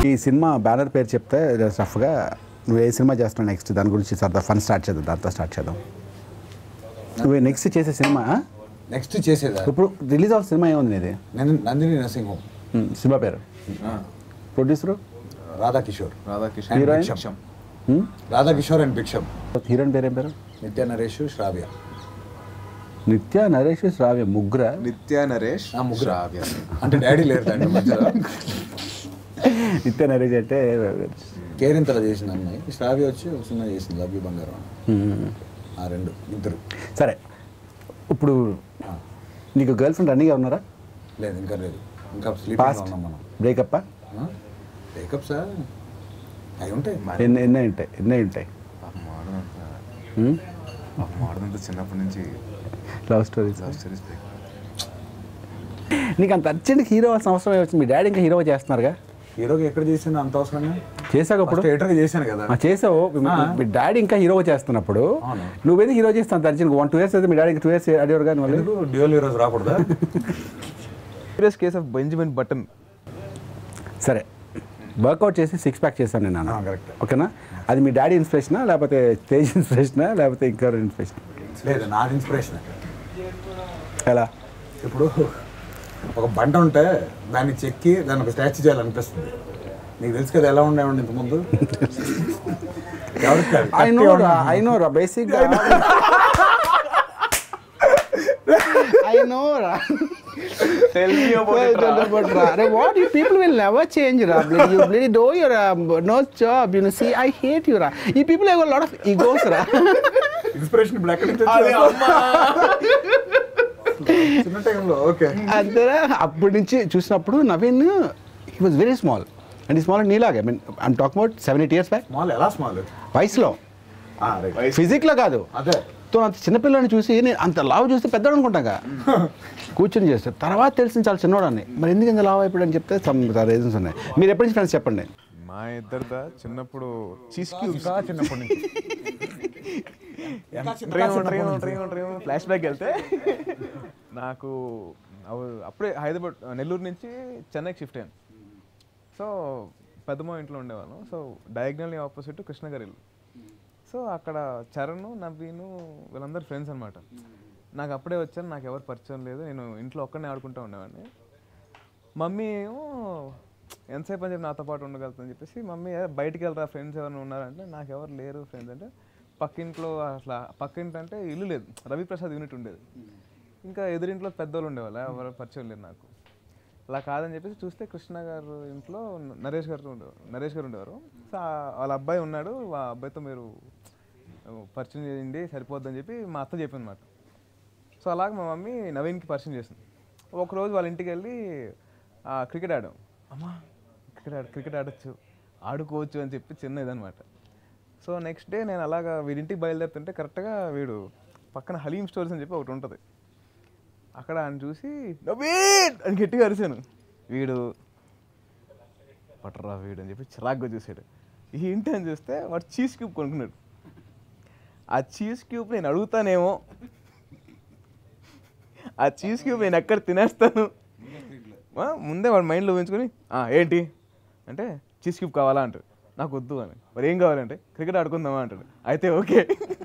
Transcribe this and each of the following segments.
ఈ cinema banner పేరు చెప్తే రఫ్గా నువ్వు ఏ సినిమా చేస్తున్నావు నెక్స్ట్ దాని గురించి సరదా ఫన్ స్టార్ట్ చేద్దాం దాంతో స్టార్ట్ చేద్దాం నువ్వు నెక్స్ట్ చేసే సినిమా నెక్స్ట్ చేసేదా ఇప్పుడు రిలీజ్ అవ్వాలి సినిమా ఏముంది నీది నంది- నందిని నరసింహం ఉమ్, సినిమా పేరు producer Radhakishore Radhakishan And heroine? Bhiksham Radhakishore and Bhiksham heroine పేరు ఏం పేరు నిత్య నరేష్ శ్రావ్య నిత్య నరేష్ శ్రావ్య ముగ్గుర నిత్య నరేష్ ఆ ముగ్గురు. శ్రావ్య అంటే డాడీ లేరు దాంట్లో మధ్యలో నిత్య నరేష్ అంటే కేరింతల చేసిన అమ్మాయి శ్రావ్య వచ్చి ఒక సినిమా చేసింది లవ్ యూ బంగారం అని. ఉమ్, ఆ రెండు ఇద్దరు సరే ఇప్పుడు నీకు గర్ల్ ఫ్రెండ్ రన్నింగ్ ఉన్నారా లేదు ఇంకా లేదు ఇంకా స్లీపింగ్ పాస్ట్ ఉన్నాం మనం బ్రేకప్ బ్రేకప్ సార్ అవి ఉంటాయి ఎన్ని ఎన్ని ఉంటాయి ఎన్ని ఉంటాయి మాడదంతా చిన్నప్పటి నుంచి లవ్ స్టోరీస్ లవ్ స్టోరీస్ నీకు అంత అర్జెంట్గా హీరో అవ్వాల్సిన అవసరం వచ్చింది మీ డాడీ ఇంకా హీరో చేస్తున్నారుగా హీరోకి ఎక్కడ చేసింది అంత అవసరంగా చేసావు అప్పుడు థియేటర్కి చేశాను కదా ఆ, చేసావు మీ- మీ డాడీ ఇంకా హీరో చేస్తున్నప్పుడు అవును. నువ్వేది హీరో చేస్తాను అంత అర్జెంట్ వన్ టూ ఇయర్స్ అయితే మీ డాడీ టూ ఇయర్స్ అడిగారు కానీ వాళ్ళు ఎందుకు డ్యూయల్ హీరోస్ రాకూడదా serious case of Benjamin Button సరే వర్కౌట్ చేసి సిక్స్ ప్యాక్ చేశాను నేను ఆ, correct. ఓకేనా అది మీ డాడీ ఇన్స్పిరేషనా లేకపోతే తేజ్ ఇన్స్పిరేషనా లేకపోతే ఇంకా ఇన్స్పిరేషన్ లేదు నాది ఇన్స్పిరేషన్ ఎలా ఇప్పుడు ఒక బండ ఉంటే దాన్ని చెక్కి దాన్ని ఒక స్టాచ్యూ చేయాలనిపిస్తుంది నీకు తెలుసు కదా ఎలా ఉండేవాడి ఇంతకుముందు ఎవరికి కాదు. ఐ నో కత్తి ఉండే- ఐ నో రా బేసిక్ ఐ నో రా tell me But what you people will never change, Ra. Bloody, You bloody do your uh, no job. You know, see, I hate you, Ra. You people have a lot of egos, Ra. Inspiration ఇప్పుడు ఎక్కడి నుంచి వచ్చింది? చిన్న టైంలో okay అంతే అప్పటి నుంచి చూసినప్పుడు Naveen he was very small and ఈ స్మాల్ నీలాగే I mean I'm talk about seven eight years back small ఎలా స్మాల్ వయసులో ఫిజిక్లో కాదు అదే తో అంత చిన్నపిల్లని చూసి నేను అంత లావు చూస్తే పెద్దోడు అనుకుంటాగా కూర్చొని చేస్తే తర్వాత తెలిసింది చాలా చిన్నోడని మరి ఎందుకు ఇంత లావు అయిపోయాడు అని చెప్తే సమ్ రీజన్స్ ఉన్నాయి మీరు ఎప్పటి నుంచి ఫ్రెండ్స్ చెప్పండి మా ఇద్దరిదా చిన్నప్పుడు చీజ్ క్యూబ్స్ చిన్నప్పటి నుంచి ఫ్లాష్ బ్యాక్ వెళ్తే నాకు అవ- అప్పుడే హైదరాబాద్ నెల్లూరు నుంచి చెన్నైకి షిఫ్ట్ అయ్యాను సో పెద్దమ్మ ఇంట్లో ఉండేవాళ్ళం సో డయాగ్నల్ ఆపోజిట్ కృష్ణ గారి ఇల్లు సో అక్కడ చరణ్ నవీను వీళ్ళందరూ ఫ్రెండ్స్ అనమాట నాకు అప్పుడే వచ్చాను నాకు ఎవరు పరిచయం లేదు నేను ఇంట్లో ఒక్కడనే ఆడుకుంటూ ఉండేవాడిని మమ్మీ ఏమో ఎంతసేపు అని చెప్పి నాతో పాటు ఉండగలుగుతుందని చెప్పేసి మమ్మీ "ఏ, బయటికి వెళ్ళరా ఫ్రెండ్స్ ఎవరైనా ఉన్నారంటే నాకు ఎవరు లేరు ఫ్రెండ్స్ అంటే పక్కింట్లో అట్లా పక్కింటి అంటే ఇల్లు లేదు రవిప్రసాద్ యూనిట్ ఉండేది ఇంకా ఎదురింట్లో పెద్దోళ్ళు ఉండేవాళ్ళు ఎవరు పరిచయం లేదు నాకు అలా కాదని చెప్పేసి చూస్తే కృష్ణ గారు ఇంట్లో నరేష్ గారు ఉండేవారు నరేష్ గారు ఉండేవారు సో ఆ- వాళ్ళ అబ్బాయి ఉన్నాడు ఆ అబ్బాయితో మీరు పరిచయం చేయండి సరిపోద్దని చెప్పి మా అత్త చెప్పింది అనమాట సో అలాగే మా మమ్మీ నవీన్కి పరిచయం చేసింది ఒకరోజు వాళ్ళ ఇంటికి వెళ్ళి ఆ, క్రికెట్ ఆడాం అమ్మా క్రికెట్ ఆడ క్రికెట్ ఆడొచ్చు ఆడుకోవచ్చు అని చెప్పి చిన్న ఇదనమాట సో నెక్స్ట్ డే నేను అలాగా వీడింటికి బయలుదేరుతుంటే కరెక్ట్గా వీడు పక్కన హలీం స్టోర్స్ అని చెప్పి ఒకటి ఉంటుంది అక్కడ ఆయన చూసి నవీన్ అని గట్టిగా అరిశాను వీడు పట్టరా వీడు అని చెప్పి చిరాగ్గా చూసాడు ఏంటి అని చూస్తే వాడు చీజ్ క్యూబ్ కొనుక్కున్నాడు ఆ చీజ్ క్యూబ్ నేను అడుగుతానేమో ఆ చీజ్ క్యూబ్ నేను ఎక్కడ తినేస్తాను ఆ, ముందే వాడు మైండ్లో ఊహించుకొని "ఆ, ఏంటి అంటే చీజ్ క్యూబ్ కావాలా అంటాడు నాకు వద్దు అని మరి ఏం కావాలంటే క్రికెట్ ఆడుకుందామా అంటాడు అయితే ఓకే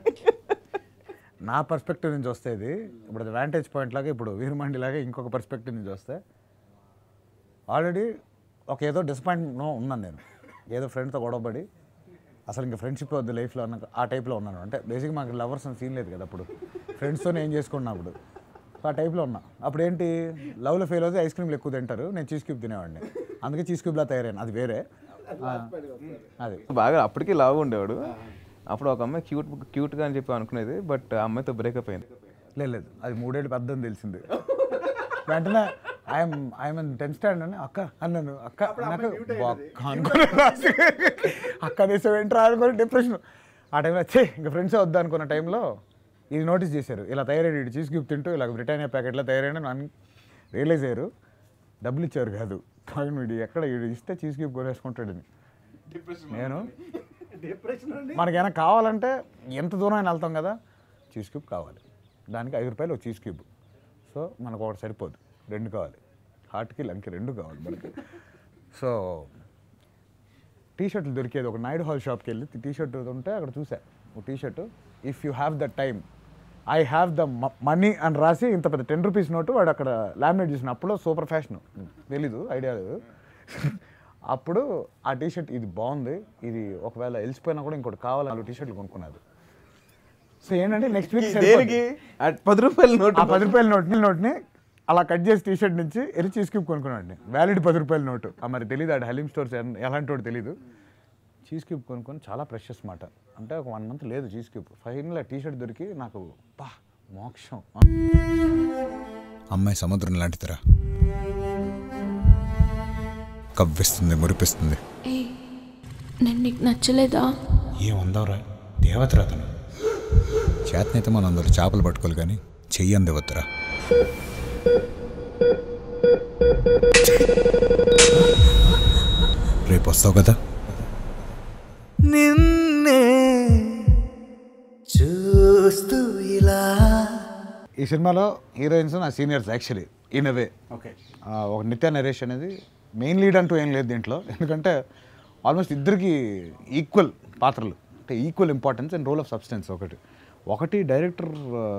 నా పర్స్పెక్టివ్ నుంచి వస్తే ఇది ఇప్పుడు అది వ్యాంటేజ్ పాయింట్ లాగా ఇప్పుడు వీరమండి లాగా ఇంకొక పర్స్పెక్టివ్ నుంచి వస్తే ఆల్రెడీ ఒక ఏదో డిసప్పాయింట్ ఉన్నాను నేను ఏదో ఫ్రెండ్తో గొడవపడి అసలు ఇంకా ఫ్రెండ్షిప్ వద్దు లైఫ్లో అన్న ఆ టైప్లో ఉన్నాను అంటే బేసిక్గా మాకు లవర్స్ అని సీన్ లేదు కదా అప్పుడు ఫ్రెండ్స్తోనే ఏం చేసుకున్నా అప్పుడు సో ఆ టైప్లో ఉన్నా అప్పుడు ఏంటి లవ్లో ఫెయిల్ అవుతే ఐస్ క్రీమ్లు ఎక్కువ తింటారు నేను చీజ్ క్యూబ్ తినేవాడిని అందుకే చీజ్ క్యూబ్లా తయారైన అది వేరే ఆ, అది బాగా అప్పటికి లావు ఉండేవాడు అప్పుడు ఒక అమ్మాయి క్యూట్ క్యూట్గా అని చెప్పి అనుకునేది బట్ ఆ అమ్మాయితో బ్రేకప్ అయింది లేదు లేదు అది మూడేళ్ళు పెద్ద అని తెలిసింది వెంటనే ఐఎమ్ ఐఎమ్ టెన్త్ స్టాండర్డ్ అని అక్క అన్నాను అక్క నాకు అక్క అనుకుని అక్క దేశం ఏంట్రా అనుకుని డిప్రెషన్ ఆ టైంలో వచ్చే ఇంకా ఫ్రెండ్స్ వద్దా అనుకున్న టైంలో ఇది నోటీస్ చేశారు ఇలా తయారయ్యాడు చీజ్ గిఫ్ట్ తింటూ ఇలా బ్రిటానియా ప్యాకెట్లో తయారైన అని రియలైజ్ అయ్యారు డబ్బులు ఇచ్చారు కాదు తాగిన వీడు ఎక్కడ వీడు ఇస్తే చీజ్ గిఫ్ట్ కొనేసుకుంటాడని నేను మనకైనా కావాలంటే ఎంత దూరం అయినా వెళ్తాం కదా చీజ్ క్యూబ్ కావాలి దానికి ఐదు రూపాయలు ఒక చీజ్ క్యూబ్ సో మనకు ఒకటి సరిపోదు రెండు కావాలి హార్ట్కి లంకి రెండు కావాలి మనకి సో టీ షర్ట్లు దొరికేది ఒక నాయుడు హాల్ షాప్కి వెళ్ళి టీ షర్ట్ ఉంటే అక్కడ చూసా ఒక T shirt if you have the time I have the money అని రాసి ఇంత పెద్ద టెన్ రూపీస్ నోటు వాడు అక్కడ లామినేట్ చేసిన అప్పుడు సూపర్ ఫ్యాషన్ తెలీదు ఐడియా లేదు అప్పుడు ఆ టీ షర్ట్ ఇది బాగుంది ఇది ఒకవేళ వెలిసిపోయినా కూడా ఇంకోటి కావాలి నాలుగు టీ షర్ట్లు కొనుక్కున్నది సో ఏంటంటే నెక్స్ట్ వీక్ దేనికి ఆ పది రూపాయల నోట్ ఆ పది రూపాయల నోట్ నోట్ని అలా కట్ చేసి టీ షర్ట్ నుంచి ఎరి చీజ్ క్యూబ్ కొనుక్కున్నాడు వ్యాలిడ్ పది రూపాయల నోటు ఆ మరి తెలియదు ఆడు హలీం స్టోర్స్ ఎన్- ఎలాంటి వాడు తెలియదు చీజ్ క్యూబ్ కొనుక్కొని చాలా ప్రెషస్ మాట అంటే ఒక వన్ మంత్ లేదు cheese cube final T shirt దొరికి నాకు బా మోక్షం అమ్మాయి సముద్రం లాంటిదిరా కవ్విస్తుంది మురిపిస్తుంది ఏ నేను నీకు నచ్చలేదా ఏముందవరా దేవతరా తను చేతనైతే మనం అందరూ చేపలు పట్టుకోవాలి కానీ చెయ్యి అందివద్దురా రేపు వస్తావు కదా నిన్నే చూస్తూ ఇలా ఈ సినిమాలో హీరోయిన్స్ నా seniors actually in a way okay ఒక నిత్య నరేష్ అనేది మెయిన్ లీడ్ అంటూ ఏం లేదు దీంట్లో ఎందుకంటే ఆల్మోస్ట్ ఇద్దరికి ఈక్వల్ పాత్రలు అంటే equal importance and role of substance ఒకటి ఒకటి డైరెక్టర్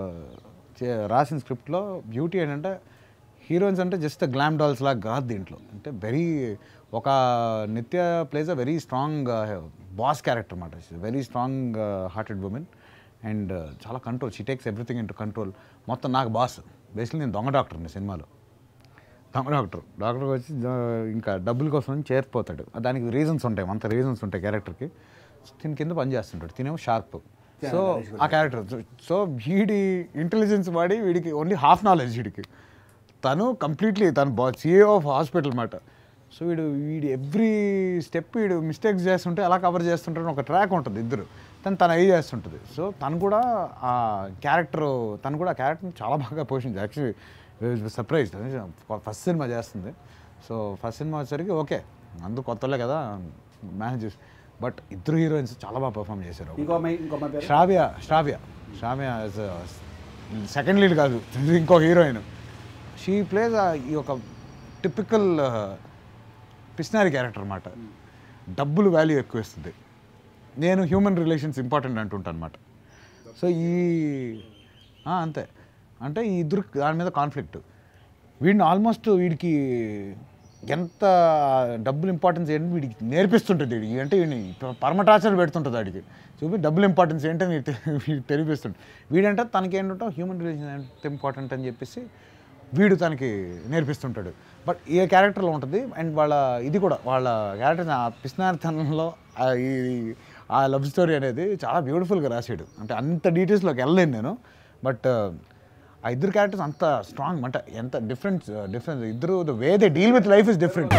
రాసిన స్క్రిప్ట్లో బ్యూటీ ఏంటంటే హీరోయిన్స్ అంటే జస్ట్ గ్లామ్ డాల్స్ లాగా కాదు దీంట్లో అంటే వెరీ ఒక Nithya plays a very strong boss character అనమాట very strong hearted woman and చాలా control she takes everything in control మొత్తం నాకు బాస్ బేసిక్లీ నేను దొంగ డాక్టర్ని సినిమాలో దొంగ డాక్టర్ డాక్టర్ వచ్చి జ- ఇంకా డబ్బుల కోసం చేరిపోతాడు దానికి రీజన్స్ ఉంటాయి అంత రీజన్స్ ఉంటాయి క్యారెక్టర్కి దీని కింద పని చేస్తుంటాడు తినేమో షార్ప్ సో ఆ క్యారెక్టర్ సో వీడి ఇంటెలిజెన్స్ వాడి వీడికి ఓన్లీ హాఫ్ నాలెడ్జ్ వీడికి తను కంప్లీట్లీ తను బా సిఏ ఆఫ్ హాస్పిటల్ మాట సో వీడు వీడు ఎవ్రీ స్టెప్ వీడు మిస్టేక్స్ చేస్తుంటే అలా కవర్ చేస్తుంటాడు ఒక ట్రాక్ ఉంటుంది ఇద్దరు తను తను అయి చేస్తుంటుంది సో తను కూడా ఆ క్యారెక్టర్ తను కూడా ఆ క్యారెక్టర్ని చాలా బాగా పోషించి యాక్చువల్లీ సర్ప్రైజ్ ఫస్ట్ సినిమా చేస్తుంది సో ఫస్ట్ సినిమా వచ్చేసరికి ఓకే అందుకు కొత్తలే కదా మేనేజ్ చేసి బట్ ఇద్దరు హీరోయిన్స్ చాలా బాగా పర్ఫామ్ చేశారు ఇంకో అమ్మాయి ఇంకో అమ్మాయి పేరు శ్రావ్య శ్రావ్య శ్రావ్య సెకండ్ లీడ్ కాదు ఇంకో హీరోయిన్ షీ ప్లేస్ ఈ ఒక టిపికల్ పిస్నారీ క్యారెక్టర్ అనమాట డబ్బులు వాల్యూ ఎక్కువ ఇస్తుంది నేను హ్యూమన్ రిలేషన్స్ ఇంపార్టెంట్ అంటుంటాను అనమాట సో ఈ ఆ, అంతే అంటే ఈ ఇద్దరు దాని మీద కాన్ఫ్లిక్ట్ వీడిని ఆల్మోస్ట్ వీడికి ఎంత డబ్బులు ఇంపార్టెన్స్ ఏంటి వీడికి నేర్పిస్తుంటుంది వీడికి అంటే వీడిని పరమటాచర్ పెడుతుంటుంది వాడికి చూపి డబ్బులు ఇంపార్టెన్స్ ఏంటని వీడికి తె- వీడికి తెలిపిస్తుంటుంది వీడంటే తనకి ఏంటంటే హ్యూమన్ రిలేషన్ ఎంత ఇంపార్టెంట్ అని చెప్పేసి వీడు తనకి నేర్పిస్తుంటాడు బట్ ఏ క్యారెక్టర్లో ఉంటుంది అండ్ వాళ్ళ ఇది కూడా వాళ్ళ క్యారెక్టర్ ఆ పిస్నార్థనంలో ఆ ఈ ఆ లవ్ స్టోరీ అనేది చాలా బ్యూటిఫుల్గా రాశాడు అంటే అంత డీటెయిల్స్లోకి వెళ్ళలేను నేను బట్ ఆ ఇద్దరు క్యారెక్టర్స్ అంత స్ట్రాంగ్ అంటే ఎంత డిఫరెన్స్ డిఫరెన్స్ ఇద్దరు the way they deal with life is different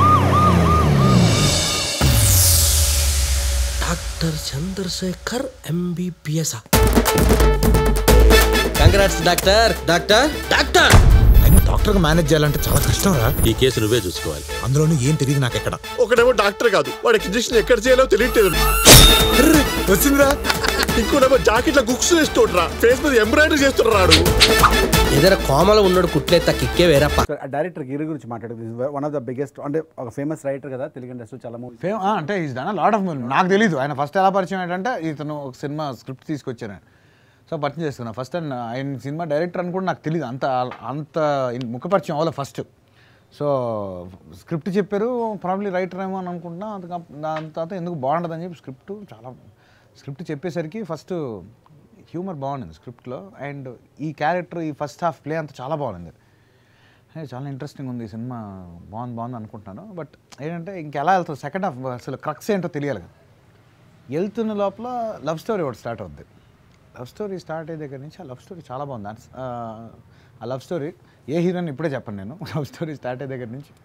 doctor Chandrasekhar MBBS congrats doctor doctor doctor అయినా డాక్టర్గా మేనేజ్ చేయాలంటే చాలా కష్టం రా ఈ కేసు నువ్వే చూసుకోవాలి అందులోనూ ఏం తెలియదు నాకు ఎక్కడ ఒకడేమో డాక్టర్ కాదు వాడికి ఇంజక్షన్ ఎక్కడ చేయాలో తెలియట్లేదు వచ్చిందిరా ఇంకోటేమో జాకెట్ల గుక్స్ వేస్తుండ్రా ఫేస్ మీద ఎంబ్రాయిడరీ చేస్తున్నాడు ఏదైనా కోమలో ఉన్నాడు కుట్లేత కిక్కే వేరప్ప డైరెక్టర్ గిరి గురించి మాట్లాడుతుంది వన్ ఆఫ్ ద బిగ్గెస్ట్ అంటే ఒక ఫేమస్ రైటర్ కదా తెలుగు ఇండస్ట్రీ చాలా మూవీ ఫేమ్ అంటే ఈజ్ డన్ లాట్ ఆఫ్ నాకు తెలియదు ఆయన ఫస్ట్ ఎలా పరిచయం ఏంటంటే ఇతను ఒక సినిమా స్క్రిప్ట్ తీసుకొచ్చాను ఆయన. సో పరిచయం చేసుకున్నా ఫస్ట్ అండ్ ఆయన సినిమా డైరెక్టర్ అని కూడా నాకు తెలియదు అంత అంత ఇన్- ముఖపరిచయం అవ్వాలి ఫస్ట్ సో స్క్రిప్ట్ చెప్పారు ప్రాబ్లీ రైటర్ ఏమో అని అనుకుంటున్నా అంత దాని తర్వాత ఎందుకు బాగుండదని చెప్పి స్క్రిప్ట్ చాలా స్క్రిప్ట్ చెప్పేసరికి ఫస్ట్ హ్యూమర్ బాగుండింది స్క్రిప్ట్లో అండ్ ఈ క్యారెక్టర్ ఈ ఫస్ట్ హాఫ్ ప్లే అంతా చాలా బాగుంది ఏ, చాలా ఇంట్రెస్టింగ్ ఉంది ఈ సినిమా బాగుంది బాగుంది అనుకుంటున్నాను బట్ ఏంటంటే ఇంకెలా వెళ్తుంది సెకండ్ హాఫ్ అసలు క్రక్స్ ఏంటో తెలియాలి కదా వెళ్తున్న లోపల లవ్ స్టోరీ ఒకటి స్టార్ట్ అవుద్ది లవ్ స్టోరీ స్టార్ట్ అయ్యే దగ్గర నుంచి ఆ లవ్ స్టోరీ చాలా బాగుంది ఆ- ఆ లవ్ స్టోరీ ఏ హీరోని ఇప్పుడే చెప్పను నేను లవ్ స్టోరీ స్టార్ట్ అయ్యే దగ్గర నుంచి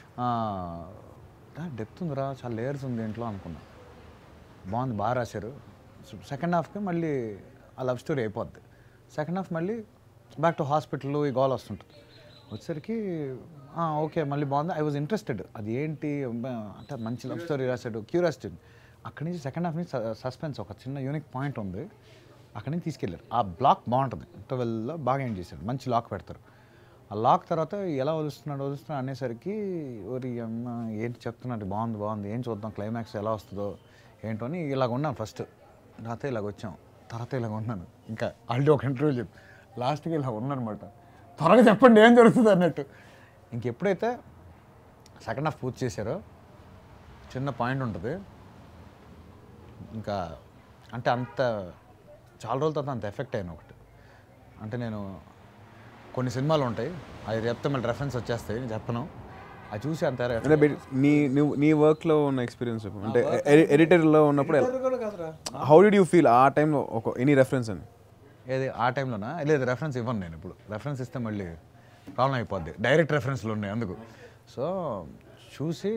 డెప్త్ ఉందిరా చాలా లేయర్స్ ఉంది ఇంట్లో అనుకున్నా బాగుంది బాగా రాశారు సెకండ్ హాఫ్కి మళ్ళీ ఆ లవ్ స్టోరీ అయిపోద్ది సెకండ్ హాఫ్ మళ్ళీ బ్యాక్ టు హాస్పిటల్ ఈ గోల్ వస్తుంటుంది వచ్చేసరికి "ఆ, ఓకే మళ్ళీ బాగుంది ఐ వాజ్ ఇంట్రెస్టెడ్ అది ఏంటి అబ్బా, అంటే మంచి లవ్ స్టోరీ రాశాడు క్యూరియాసిటీ అక్కడి నుంచి సెకండ్ హాఫ్ నుంచి సస్పెన్స్ ఒక చిన్న యూనిక్ పాయింట్ ఉంది అక్కడి నుంచి తీసుకెళ్ళారు ఆ బ్లాక్ బాగుంటుంది ఇంటర్వెల్లో బాగా ఎండ్ చేశారు మంచి లాక్ పెడతారు ఆ లాక్ తర్వాత ఎలా వదులుస్తున్నాడు వదులుస్తున్నాడు అనేసరికి ఓరి అమ్మ ఏంటి చెప్తున్నాడు బాగుంది బాగుంది ఏం చూద్దాం క్లైమాక్స్ ఎలా వస్తుందో ఏంటో అని ఇలాగ ఉన్నాను ఫస్ట్ తర్వాత ఇలాగ వచ్చాం తర్వాత ఇలాగ ఉన్నాను ఇంకా ఆల్రెడీ ఒక ఇంటర్వ్యూ చెప్పు లాస్ట్కి ఇలా ఉన్నానమాట త్వరగా చెప్పండి ఏం జరుగుతుంది అన్నట్టు ఇంకెప్పుడైతే సెకండ్ హాఫ్ పూర్తి చేశారో చిన్న పాయింట్ ఉంటుంది ఇంకా అంటే అంత చాలా రోజుల తర్వాత అంత ఎఫెక్ట్ అయ్యాను ఒకటి అంటే నేను కొన్ని సినిమాలు ఉంటాయి అవి చెప్తే మళ్ళీ రెఫరెన్స్ వచ్చేస్తాయి నేను చెప్పను అది చూసి అంత అంటే బె- నీ నువ్వు నీ వర్క్లో ఉన్న ఎక్స్పీరియన్స్ చెప్పు అంటే ఎడిటర్లో ఉన్నప్పుడు హౌ డిడ్ యూ ఫీల్ ఆ టైంలో ఒక ఎనీ రెఫరెన్స్ అని ఏది ఆ టైంలోనా లేదు రెఫరెన్స్ ఇవ్వను నేను ఇప్పుడు రెఫరెన్స్ ఇస్తే మళ్ళీ ప్రాబ్లం అయిపోద్ది డైరెక్ట్ రెఫరెన్స్లు ఉన్నాయి అందుకు సో చూసి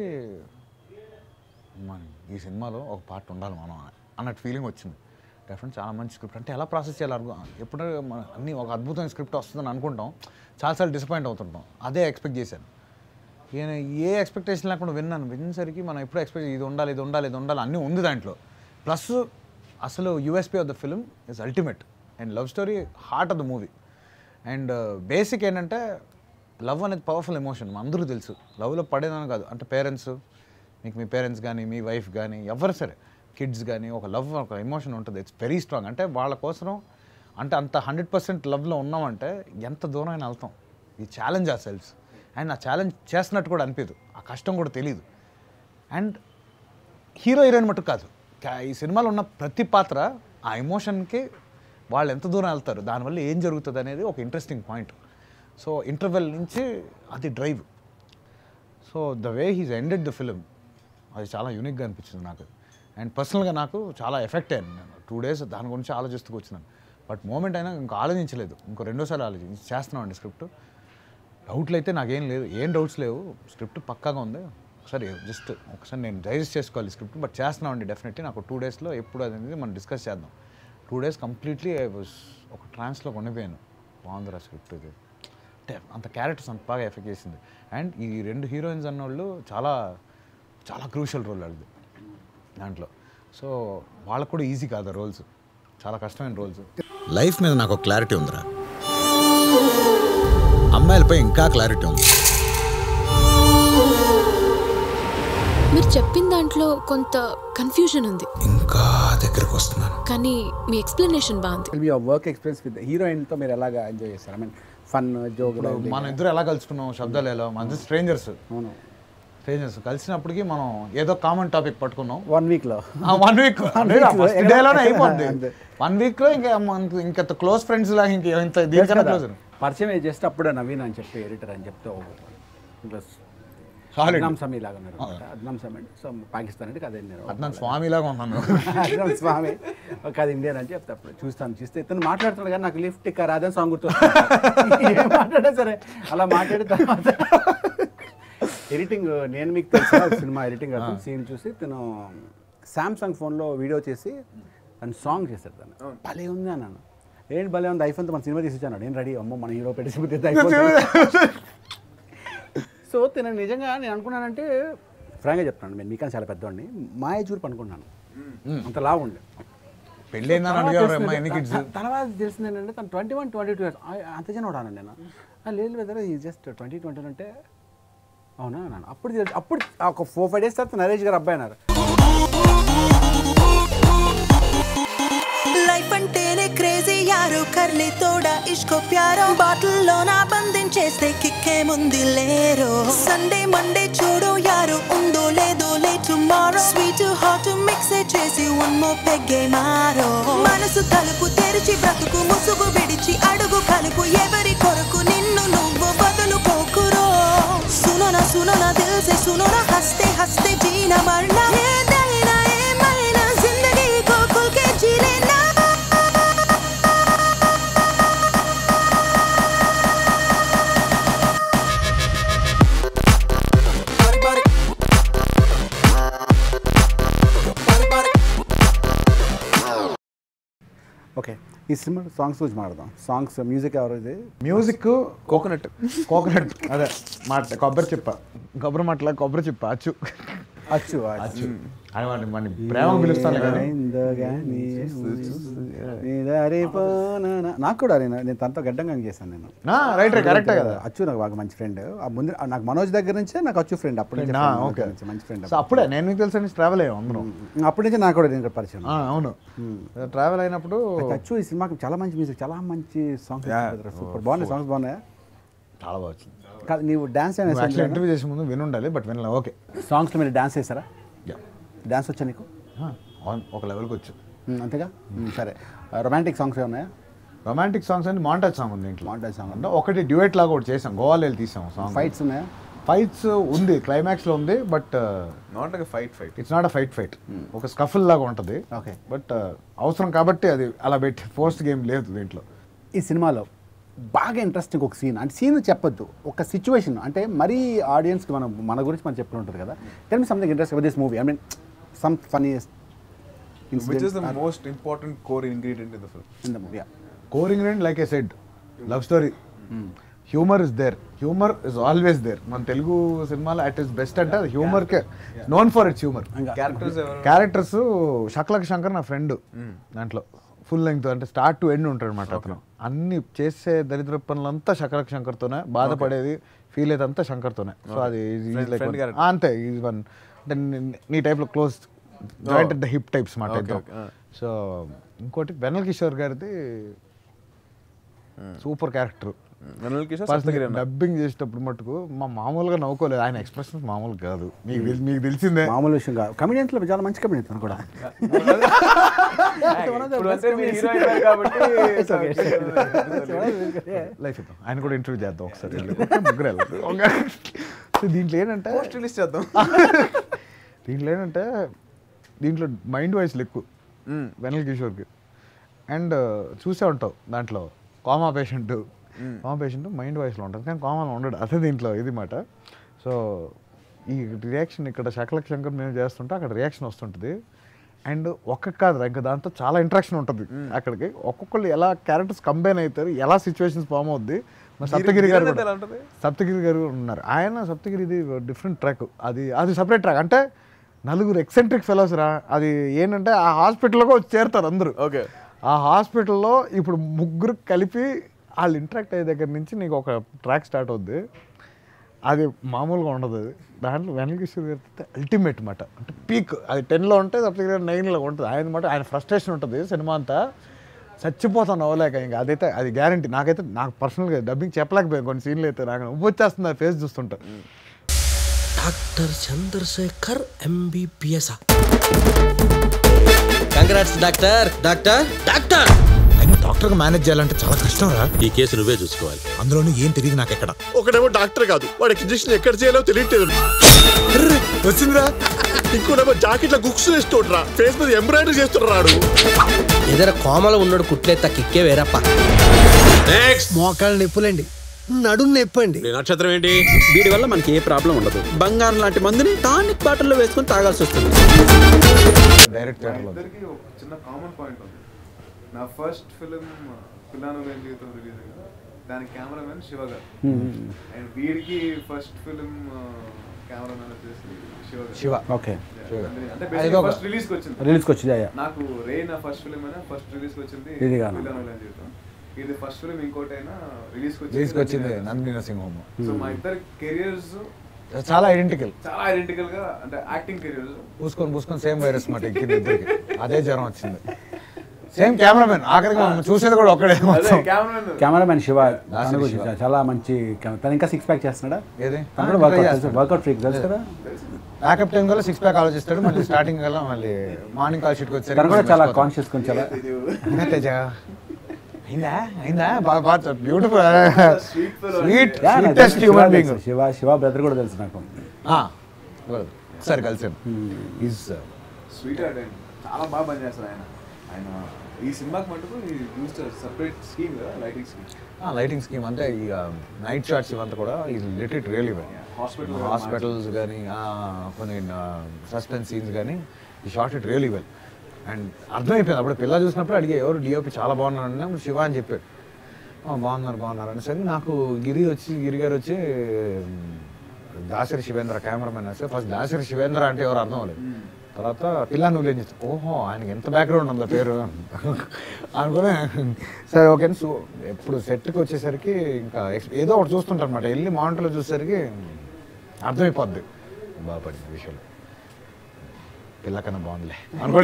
మన ఈ సినిమాలో ఒక పార్ట్ ఉండాలి మనం అన్నట్టు ఫీలింగ్ వచ్చింది రెఫరెన్స్ చాలా మంచి స్క్రిప్ట్ అంటే ఎలా ప్రాసెస్ చేయాలి అర్థం ఎప్పుడు మన- అన్ని ఒక అద్భుతమైన స్క్రిప్ట్ వస్తుందని అనుకుంటాం చాలాసార్లు డిసప్పాయింట్ అవుతుంటాం అదే ఎక్స్పెక్ట్ చేశాను ఈయన ఏ ఎక్స్పెక్టేషన్ లేకుండా విన్నాను వినేసరికి మనం ఎప్పుడు ఎక్స్పెక్ట్ ఇది ఉండాలి ఇది ఉండాలి ఇది ఉండాలి అన్నీ ఉంది దాంట్లో ప్లస్ అసలు USP of the film is ultimate and love story heart of the movie and basic ఏంటంటే లవ్ అనేది పవర్ఫుల్ ఎమోషన్ అందరూ తెలుసు లవ్లో పడేదని కాదు అంటే పేరెంట్స్ మీకు మీ పేరెంట్స్ కానీ మీ వైఫ్ కానీ ఎవరు సరే కిడ్స్ కానీ ఒక లవ్ ఒక ఎమోషన్ ఉంటుంది ఇట్స్ వెరీ స్ట్రాంగ్ అంటే వాళ్ళ కోసం అంటే అంత హండ్రెడ్ పర్సెంట్ లవ్లో ఉన్నామంటే ఎంత దూరం అయినా వెళ్తాం ఈ ఛాలెంజ్ ఆ సెల్ఫ్స్ అండ్ ఆ ఛాలెంజ్ చేస్తున్నట్టు కూడా అనిపించదు ఆ కష్టం కూడా తెలియదు అండ్ హీరో హీరోయిన్ మటుకు కాదు కా- ఈ సినిమాలో ఉన్న ప్రతి పాత్ర ఆ ఎమోషన్కి వాళ్ళు ఎంత దూరం వెళ్తారు దానివల్ల ఏం జరుగుతుంది అనేది ఒక ఇంట్రెస్టింగ్ పాయింట్ సో ఇంటర్వెల్ నుంచి అది drive so the way he's ended the film అది చాలా యూనిక్గా అనిపించింది నాకు అండ్ పర్సనల్గా నాకు చాలా ఎఫెక్ట్ అయ్యాను నేను టూ డేస్ దాని గురించి ఆలోచిస్తూ వచ్చినాను బట్ మూమెంట్ అయినా ఇంకా ఆలోచించలేదు ఇంకో రెండోసారి ఆలోచించి చేస్తున్నామండి స్క్రిప్ట్ డౌట్లు అయితే నాకేం లేదు ఏం డౌట్స్ లేవు స్క్రిప్ట్ పక్కాగా ఉంది ఒకసారి జస్ట్ ఒకసారి నేను డైజెస్ట్ చేసుకోవాలి స్క్రిప్ట్ బట్ చేస్తున్నామండి డెఫినెట్లీ నాకు టూ డేస్లో ఎప్పుడు అనేది మనం డిస్కస్ చేద్దాం two days completely I was ఒక ట్రాన్స్లో కొనిపోయాను బాగుందిరా స్క్రిప్ట్ ఇది అంటే అంత క్యారెక్టర్స్ అంత బాగా ఎఫెక్ట్ చేసింది అండ్ ఈ రెండు హీరోయిన్స్ అన్నోళ్ళు చాలా చాలా క్రూషియల్ రోల్ వాళ్ళది దాంట్లో సో వాళ్ళకు కూడా ఈజీ కాదు రోల్స్ చాలా కష్టమైన రోల్స్ లైఫ్ మీద నాకు ఒక క్లారిటీ ఉందిరా అమ్మాయిలపై ఇంకా క్లారిటీ ఉంది మీరు చెప్పిన దాంట్లో కొంత కన్ఫ్యూజన్ ఉంది ఇంకా దగ్గరకు వస్తున్నాను కానీ మీ ఎక్స్ప్లెనేషన్ బాగుంది మీ వర్క్ ఎక్స్పీరియన్స్ విత్ హీరోయిన్తో మీరు ఎలాగా ఎంజాయ్ చేస్తారు ఐ మీన్ ఫన్ జోక్ మన ఇద్దరు ఎలా కలుసుకున్నాం శబ్దాలు ఎలా మన ఇద్దరు స్ట్రేంజర్స్ అవును స్ట్రేంజర్స్ కలిసినప్పటికీ మనం ఏదో కామన్ టాపిక్ పట్టుకున్నాం వన్ వీక్లో వన్ వీక్ ఫస్ట్ డేలోనే అయిపోద్ది అంతే. వన్ వీక్ లో ఇంకా మనకు ఇంకా క్లోజ్ ఫ్రెండ్స్ లాగా ఇంకా ఇంత దీనికన్నా క్లోజ్ పరిచయం జస్ట్ అప్పుడే నవీన్ అని చెప్పి ఎడిటర్ అని చెప్తే ప్లస్ Solid. అద్నాం సమీ లాగా ఉన్నారు అనమాట. అద్నాం సమీ అంటే సో పాకిస్తాన్ అంటే అదే నేను అద్నాన్ స్వామి లాగా ఉన్నాను అద్నాం స్వామి ఒక అది ఇండియన్ అని చెప్తే అప్పుడు చూస్తాను చూస్తే ఇతను మాట్లాడుతున్నాడు కానీ నాకు లిఫ్ట్ ఇక్క రాదని సాంగ్ గుర్తొస్తుంది ఏం మాట్లాడా సరే అలా మాట్లాడిన తర్వాత ఎడిటింగ్ నేను మీకు తెలుసా ఒక సినిమా ఎడిటింగ్ అవుతుంది సీన్ చూసి తను సామ్సంగ్ ఫోన్లో వీడియో చేసి తను సాంగ్ చేశాడు తను భలే ఉంది అన్నాను ఏంటి భలే ఉంది ఐఫోన్తో మన సినిమా తీసి నేను రెడీ అమ్మో మన హీరో పెట్టి అయిపోతుంది సో తిన నిజంగా నేను అనుకున్నానంటే ఫ్రాంక్గా చెప్తాను నేను మీకన్నా చాలా పెద్దవాడిని మా ఏజ్ గ్రూప్ అనుకున్నాను అంత లావు ఉండే పెళ్ళి అయిందని తర్వాత అడిగారు తెలిసింది- అమ్మా ఎన్ని కిడ్స్ త- తర్వాత తెలిసింది ఏంటంటే తను twenty one twenty two years అంత చిన్నవాడాను నేను ఆ, లేదు వెదర్ ఈ జస్ట్ ట్వంటీ ట్వంటీ అంటే అవునా అన్నాను అప్పుడు తెలుసు అప్పుడు ఒక ఫోర్ ఫైవ్ డేస్ తర్వాత నరేష్ గారు అబ్బాయి అన్నారు లైఫ్ అంటేనే క్రేజీ యారు కర్లీ తోడా ఇష్కో ప్యారో బాటిల్ లో నా బంధించేస్తే కిక్కే ముందు లేరో సండే మండే చూడు యారు ఉందో లేదో లే టుమారో స్వీట్ హాట్ మిక్స్ చేసి వన్ మో పెగ్గే మారో మనసు తలుపు తెరిచి బ్రతుకు ముసుగు విడిచి అడుగు కలుపు ఎవరి కొరకు నిన్ను నువ్వు వదులుకోకురో సునన సునన దిల్సే సునన హస్తే హస్తే జీన మరణ ఏదైనా ఏమైనా జిందగీ को खुल के जी लेना ఓకే ఈ సినిమా సాంగ్స్ గురించి మాట్లాడదాం సాంగ్స్ మ్యూజిక్ ఎవరు ఇది మ్యూజిక్ కోకోనట్ కోకోనట్ అదే మాట కొబ్బరి చెప్ప కొబ్బరి మాటల కొబ్బరి చెప్ప అచ్చు అచ్చు అచ్చు అని వాడిని మన ప్రేమ పిలుస్తాను కానీ అయిందోగాని నీ దారి పోనా. నాకు కూడా నేను నేను తనతో గడ్డంగా చేశాను నేను రైట్ రైట్ కరెక్టే కదా అచ్చు నాకు బాగా మంచి ఫ్రెండ్ ఆ ముందు ఆ నాకు మనోజ్ దగ్గర నుంచే నాకు అచ్చు ఫ్రెండ్ అప్పటి నుంచి ఆ, మనోజ్ ఓకే దగ్గర నుంచి మంచి ఫ్రెండ్ సో అప్పుడే నేను నీకు తెలుసు ట్రావెల్ అయ్యాం అందరం అప్పటి నుంచి నాకు కూడా దీనికి పరిచయం ఆ, అవును ట్రావెల్ అయినప్పుడు అయితే అచ్చు ఈ సినిమాకి చాలా మంచి మ్యూజిక్ చాలా మంచి సాంగ్స్ సూపర్ బాగున్నాయి సాంగ్స్ బాగున్నాయి చాలా బాగా వచ్చింది కాదు నీవు డాన్స్ యాక్చువల్లీ ఇంటర్వ్యూ చేసే ముందు వినుండాలి బట్ వినలే ఓకే సాంగ్స్లో మీరు డాన్స్ చేశారా డాన్స్ వచ్చా నీకు ఒక లెవెల్కి వచ్చు ఉమ్, అంతేగా ఉమ్, సరే రొమాంటిక్ సాంగ్స్ ఏమన్నాయా రొమాంటిక్ సాంగ్స్ అంటే మాంటాజ్ సాంగ్ ఉంది ఇంట్లో మాంటాజ్ సాంగ్ అంటే ఒకటి డ్యూయట్ లాగా ఒకటి చేసాం గోవాలో వెళ్ళి తీసాం సాంగ్ ఫైట్స్ ఉన్నాయా ఫైట్స్ ఉంది క్లైమాక్స్ లో ఉంది but not like fight fight it's not a fight fight ఒక స్కఫుల్ లాగా ఉంటుంది ఓకే బట్ అవసరం కాబట్టి అది అలా పెట్టి పోస్ట్ గేమ్ లేదు దీంట్లో ఈ సినిమాలో బాగా ఇంట్రెస్టింగ్ ఒక సీన్ అంటే సీన్ చెప్పొద్దు ఒక సిచ్యువేషన్ అంటే మరీ ఆడియన్స్కి మనం మన గురించి మనం చెప్పిన ఉంటుంది కదా tell me something interest this movie I mean some funniest which is the most important core ingredient in the film in the movie core ingredient like a said love story humour is there humour is always there మన తెలుగు సినిమాలో at is best అంటే humour కే known for it's humour characters ఎవరు characters Shakalaka Shankar నా friend దాంట్లో full length అంటే start to end ఉంటాడు అనమాట అతను అన్ని చేసే దరిద్ర పనులంతా శకలక్ శంకర్తోనే బాధపడేది ఫీల్ అయ్యేదంతా శంకర్తోనే సో అది is- is like friend one- character. ఆ, అంతే ఈజ్ వన్ అంటే నీ- నీ టైప్లో close joint the hip types మాట Okay, okay, ah. సో ఇంకోటి వెన్నెల కిషోర్ గారిది సూపర్ క్యారెక్టర్ వెన్నెల కిషోర్ సప్తగిరి అన్న. డబ్బింగ్ చేసేటప్పుడు మటుకు మా మామూలుగా నవ్వుకోలేదు ఆయన ఎక్స్ప్రెషన్స్ మామూలు కాదు మీకు తెలి- మీకు తెలిసిందే మామూలు విషయం కాదు కమెడియన్స్లో చాలా మంచి కమెడియన్ తను కూడా ఇప్పుడు అంటే మీరు హీరో అయిపోయారు కాబట్టి లైఫ్ ఇద్దాం ఆయన కూడా ఇంటర్వ్యూ చేద్దాం ఒకసారి వెళ్ళి. ఒకే ముగ్గురు వెళ్ళాలి. ఒక- సో దీంట్లో ఏంటంటే పోస్ట్ రిలీజ్ చేద్దాం దీంట్లో ఏంటంటే దీంట్లో మైండ్ వాయిస్లు ఎక్కువ వెనల్ కిషోర్కి అండ్ చూసే ఉంటావు దాంట్లో coma patient coma patient mind వాయిస్లో ఉంటుంది కానీ కామాలో ఉండడు అదే దీంట్లో ఇది మాట సో ఈ రియాక్షన్ ఇక్కడ శకలక్ శంకర్ మేము చేస్తుంటే అక్కడ రియాక్షన్ వస్తుంటుంది అండ్ ఒక్క కాదు ఇంకా దాంతో చాలా ఇంట్రాక్షన్ ఉంటుంది అక్కడికి ఒక్కొక్కళ్ళు ఎలా క్యారెక్టర్స్ కంబైన్ అవుతారు ఎలా సిచ్యువేషన్స్ ఫామ్ అవుద్ది మరి సప్తగిరి గారు గిరి కూడా- ఎలా ఉంటుంది? సప్తగిరి గారు ఉన్నారు ఆయన సప్తగిరిది డిఫరెంట్ ట్రాక్ అది అది సపరేట్ ట్రాక్ అంటే నలుగురు ఎక్సెంట్రిక్ ఫెలోస్ రా అది ఏంటంటే ఆ హాస్పిటల్గా వచ్చి చేరుతారు అందరూ ఓకే ఆ హాస్పిటల్లో ఇప్పుడు ముగ్గురు కలిపి వాళ్ళు ఇంటరాక్ట్ అయ్యే దగ్గర నుంచి నీకు ఒక ట్రాక్ స్టార్ట్ అవుద్ది అది మామూలుగా ఉండదు అది దాంట్లో వెనకిషోర్ గారి అల్టిమేట్ మాట అంటే పీక్ అది టెన్లో ఉంటే సప్తగిరి గారు నైన్లో ఉంటుంది ఆయన మాట ఆయన ఫ్రస్ట్రేషన్ ఉంటుంది సినిమా అంతా చచ్చిపోతాను అవ్వలేక ఇంకా అదైతే అది గ్యారంటీ నాకైతే నాకు పర్సనల్గా డబ్బింగ్ చెప్పలేకపోయాను కొన్ని సీన్లు అయితే నాకు ఉబ్బు వచ్చేస్తుంది ఆ ఫేస్ చూస్తుంటా doctor Chandrasekhar MBBS congrats doctor doctor doctor అయినా డాక్టర్గా మేనేజ్ చేయాలంటే చాలా కష్టం రా ఈ కేసు నువ్వే చూసుకోవాలి అందులోనూ ఏం తెలియదు నాకు ఎక్కడ ఒకడేమో డాక్టర్ కాదు వాడికి ఇంజక్షన్ ఎక్కడ చేయాలో తెలియట్లేదు వచ్చిందిరా ఇంకోటేమో జాకెట్ల గుక్స్ వేస్తోడ్రా ఫేస్ మీద ఎంబ్రాయిడరీ చేస్తున్నాడు ఏదైనా కోమలో ఉన్నాడు కుట్లేత కిక్కే వేరప్ప మోకాళ్ళ నొప్పులండి నడుం నొప్పండి నీ నక్షత్రం ఏంటి వీడి వల్ల మనకి ఏ ప్రాబ్లం ఉండదు బంగారం లాంటి మందుని టానిక్ బాటిల్లో వేసుకొని తాగాల్సి వస్తుంది డైరెక్ట్ ఇద్దరికి ఒక చిన్న కామన్ పాయింట్ ఉంది నా ఫస్ట్ ఫిలిం పిల్లాను లేని జీవితం రిలీజ్ అయ్యింది దాని కెమెరామెన్ శివ గారు అండ్ వీడికి ఫస్ట్ ఫిలిం కెమెరామెన్ వచ్చేసి శివ గారు శివ. ఓకే అంటే అది ఒక- ఫస్ట్ రిలీజ్ కి వచ్చింది Release కి వచ్చింది, yeah. నాకు రే నా ఫస్ట్ ఫిలిం అయినా ఫస్ట్ రిలీజ్ కి వచ్చింది ఇది గాను. పిల్లాను లేని జీవితం ఇది ఫస్ట్ ఫిలిం ఇంకోటి అయినా రిలీజ్ కి రిలీజ్కి వచ్చింది నందిని నరసింహం సో మా ఇద్దరి కెరియర్స్ చాలా ఐడెంటికల్ చాలా ఐడెంటికల్ గా అంటే యాక్టింగ్ కెరియర్స్ పూసుకొని పూసుకొని సేమ్ వైరస్ మాట ఎక్కింది ఇద్దరికి అదే జ్వరం వచ్చింది సేమ్ కెమెరామెన్ ఆఖరికి మనం చూసేది కూడా ఒక్కడే మొత్తం కెమెరామెన్ శివ దాసరి తను కూడా శివ. చా- చాలా మంచి కెమెరా తను ఇంకా సిక్స్ ప్యాక్ చేస్తున్నాడా ఏది? తను కూడా ఆ, try వర్కౌట్ చేస్తాడు. వర్కౌట్ ఫ్రీక్ తెలుసు కదా బ్యాకప్ టైం కల్లా సిక్స్ ప్యాక్ ఆలోచిస్తాడు మళ్ళీ స్టార్టింగ్ కల్లా మళ్ళీ మార్నింగ్ కాల్ షీట్కి వచ్చారు తను కూడా చాలా కాన్షియస్ కొంచెం చాలా ఇంకా తేజ అయిందా అయిందా బాగా బాగా బ్యూటిఫుల్ స్వీట్ Yeah, నాకు స్వీటెస్ట్ తెలుసు. హ్యూమన్ శివ బీయింగ్ తెలుసు. శివ శివ బ్రదర్ కూడా తెలుసు నాకు సరే కలిసాను ఈజ్ స్వీట్ హార్ట్ అండ్ చాలా బాగా పనిచేస్తారు ఆయన ఆయన ఈ సినిమాకి మటుకు ఈ యూస్ సపరేట్ స్కీమ్ కదా లైటింగ్ స్కీమ్ లైటింగ్ స్కీమ్ అంటే ఈ నైట్ షాట్స్ ఇవంతా కూడా ఈ lit it really well Hospital hospitals కానీ కొన్ని సస్పెన్స్ సీన్స్ కానీ ఈ short it really well and అర్థమైపోయింది అప్పుడు పిల్ల చూసినప్పుడు అడిగే ఎవరు డిఓపి చాలా బాగున్నారు అన్నప్పుడు శివ అని చెప్పాడు "ఆ, బాగున్నారు బాగున్నారు అనేసరికి నాకు గిరి వచ్చి గిరి గారు వచ్చి దాసరి శివేంద్ర కెమెరామెన్ వస్తే ఫస్ట్ దాసరి శివేంద్ర అంటే ఎవరు అర్థం అవ్వలేదు తర్వాత పిల్ల నువ్వు లేని ఓహో ఆయనకి ఎంత బ్యాక్గ్రౌండ్ ఉందో పేరు అనుకునే సరే ఓకే సో ఎప్పుడు సెట్కి వచ్చేసరికి ఇంకా ఎక్స్- ఏదో ఒకటి చూస్తుంటారు అనమాట వెళ్ళి మానిటర్లో చూసేసరికి అర్థమైపోద్ది బాగా పడింది విషయం పిల్ల కన్నా బాగుందిలే అనుకోండి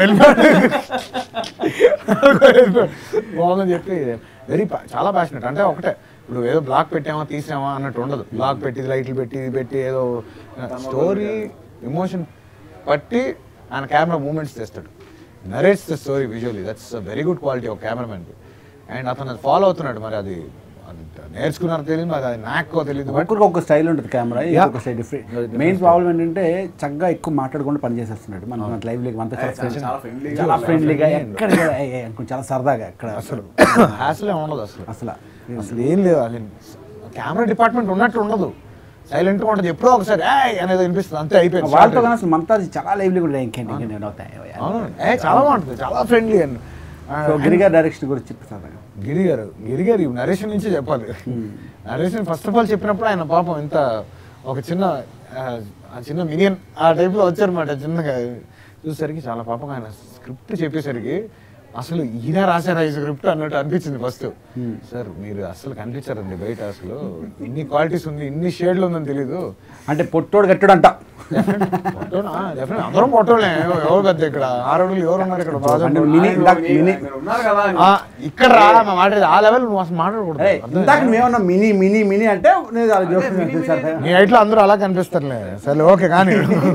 బాగుందని చెప్పి వెరీ చాలా ప్యాషనెట్ అంటే ఒకటే ఇప్పుడు ఏదో బ్లాక్ పెట్టామా తీసామా అన్నట్టు ఉండదు బ్లాక్ పెట్టి లైట్లు పెట్టి ఇది పెట్టి ఏదో స్టోరీ ఎమోషన్ పట్టి ఆయన కెమెరా మూమెంట్స్ తెస్తాడు narrates the story visually that's very good quality ఒక కెమెరామెన్కి అండ్ అతను అది ఫాలో అవుతున్నాడు మరి అది అది నేర్చుకున్నారో తెలియదు మరి అది నాకో తెలియదు బట్ ఒక్కొక్కరికి ఒక స్టైల్ ఉంటుంది కెమెరా Yeah. ఒక్కొక్క స్టైల్ డిఫరెంట్ మెయిన్ ప్రాబ్లం ఏంటంటే చక్కగా ఎక్కువ మాట్లాడకుండా పని చేసేస్తున్నాడు మన మన లైవ్ లేక అంతా చాలా friendly గా చాలా ఫ్రెండ్లీగా friendly. ఎక్కడ కూడా, "ఏయ్, ఏయ్" అనుకుని చాలా సరదాగా ఎక్కడ అసలు హ్యాస్లే ఉండదు అసలు అసలు అసలు ఏం లేదు అసలు కెమెరా డిపార్ట్మెంట్ ఉన్నట్టు ఉండదు సైలెంట్ గా ఉంటుంది ఎప్పుడో ఒకసారి "ఏయ్" అనేది వినిపిస్తుంది అంతే అయిపోయింది వాళ్ళతో కానీ అసలు మనతో చాలా లైవ్లీ కూడా ఇంకేంటి ఇంకేంటి అవుతాయి అవును ఏ చాలా బాగుంటుంది చాలా ఫ్రెండ్లీ అండ్ సో గిరిగారు డైరెక్షన్ గురించి చెప్పి సరదాగా గిరి గారు గిరి గారు ఈ నరేషన్ నుంచే చెప్పాలి నరేషన్ ఫస్ట్ ఆఫ్ ఆల్ చెప్పినప్పుడు ఆయన పాపం ఇంత ఒక చిన్న ఆ, ఆ చిన్న మినియన్ ఆ టైప్లో వచ్చారన్నమాట చిన్నగా చూసేసరికి చాలా పాపం ఆయన స్క్రిప్ట్ చెప్పేసరికి అసలు ఈయన రాశారా ఈ స్క్రిప్ట్ అన్నట్టు అనిపించింది ఫస్ట్ సార్ మీరు అసలు కనిపించారండి బయట అసలు ఇన్ని క్వాలిటీస్ ఉంది ఇన్ని షేడ్లు ఉందని తెలీదు అంటే పొట్టోడు గట్టుడు అంట పొట్టోడా? Definitely అందరం పొట్టోళ్ళే ఎవరు పెద్ద ఇక్కడ ఆరు అడుగులు ఎవరు ఉన్నారు ఇక్కడ బాగా అంటే మినీ ఇందాక మినీ ఆ, ఇక్కడ రా మా మాట ఆ లెవెల్ నువ్వు అసలు మాట్లాడకూడదు ఏయ్, ఇందాక మేమన్నా మినీ మినీ మినీ అంటే నేను అలా జోక్ నీ హైట్ లో అందరూ అలా కనిపిస్తారులే సరే ఓకే కానీ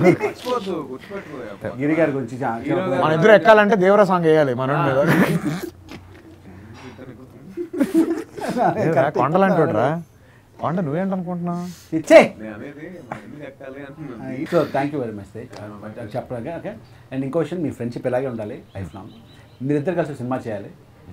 గిరి గారి గురించి చా- చెప్పు. మన ఇద్దరు ఎక్కాలంటే దేవర సాంగ్ వేయాలి మన మీద ఏరా, కొండలంటోడ్రా కొండ నువ్వేంటనుకుంటున్నావు ఇచ్చే నేను అనేది మనం ఎందుకు ఎక్కాలి అంటున్నాను so thank you very much చెప్పడానికి ఓకే అండ్ ఇంకో విషయం మీ ఫ్రెండ్షిప్ ఇలాగే ఉండాలి లైఫ్ లాంగ్ మీరిద్దరు కలిసి సినిమా చేయాలి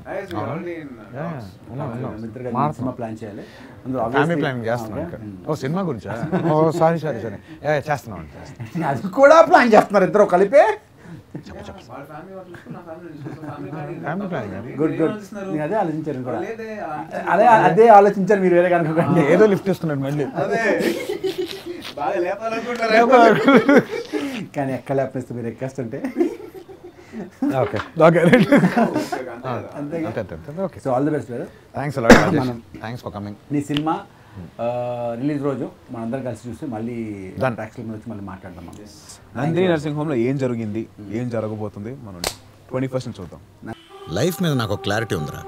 మీరిద్దరు కలిసి సినిమా ప్లాన్ చేయాలి అందులో ఫ్యామిలీ obviously- ప్లానింగ్ చేస్తున్నాం Okay. ఓ సినిమా గురించా ఓ సారీ సారీ సారీ ఏ చేస్తున్నాం చేస్తున్నాం. అది కూడా ప్లాన్ చేస్తున్నారు ఇద్దరు కలిపే వాళ్ళ ఫ్యామిలీ వాళ్ళు చూసుకుని నా ఫ్యామిలీ చూసుకుంటాం ఫ్యామిలీ ప్లానింగ్ ఫ్యామిలీ ప్లానింగ్ అది. గుడ్ గుడ్ ఆలోచిస్తున్నారు? నేను అదే ఆలోచించాను కూడా లేదే, అదే అదే ఆలోచించారు మీరు వేరే కనుకోండి ఏదో లిఫ్ట్ ఇస్తున్నాడు మళ్ళీ అదే బాగా లేపాలనుకుంటారా కానీ ఎక్కడ లేపేస్తే మీరు ఎక్కేస్తుంటే ఓకే ఓకే అంతే అంతే అంతే okay so all the best thanks a lot మనం థ్యాంక్స్ ఫర్ కమింగ్ నీ సినిమా రిలీజ్ రోజు మనందరం కలిసి చూసి మళ్ళీ Done. ట్యాక్స్ల మీద వచ్చి మళ్ళీ మాట్లాడదాం మనం. నందిని నర్సింగ్ హోమ్ లో ఏం జరిగింది ఏం జరగబోతుంది మనం ట్వంటీ పర్సెంట్ చూద్దాం లైఫ్ మీద నాకు ఒక క్లారిటీ ఉందిరా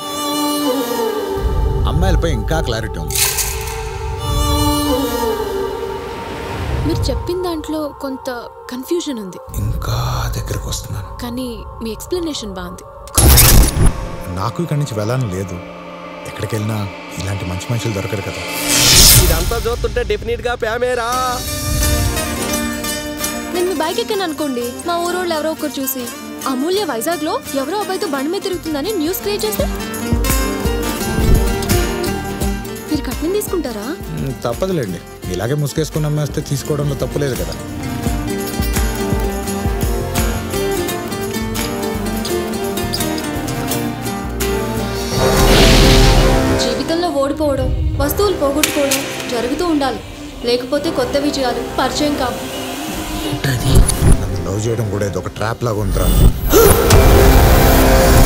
అమ్మాయిలపై ఇంకా క్లారిటీ ఉంది మీరు చెప్పిన దాంట్లో కొంత కన్ఫ్యూజన్ ఉంది ఇంకా దగ్గరకు వస్తున్నాను కానీ మీ ఎక్స్ప్లెనేషన్ బాగుంది నాకు ఇక్కడి నుంచి వెళ్ళాలని లేదు ఎక్కడికి వెళ్ళినా ఇలాంటి మంచి మనుషులు దొరకరు కదా ఇదంతా చూస్తుంటే డెఫినెట్ గా ప్యామేరా నేను మీ బైక్ ఎక్కాను అనుకోండి మా ఊరోళ్ళు ఎవరో ఒకరు చూసి అమూల్య వైజాగ్ లో ఎవరో అబ్బాయితో బండి మీద తిరుగుతుందని న్యూస్ క్రియేట్ చేస్తే మీరు కట్నం తీసుకుంటారా మ్, తప్పదులేండి ఇలాగే ముసుగేసుకుని అమ్మేస్తే తీసుకోవడంలో తప్పులేదు కదా జీవితంలో ఓడిపోవడం వస్తువులు పోగొట్టుకోవడం జరుగుతూ ఉండాలి లేకపోతే కొత్త విజయాలు పరిచయం కావు నన్ను లవ్ చేయడం కూడా ఇది ఒక ట్రాప్ లాగా ఉందిరా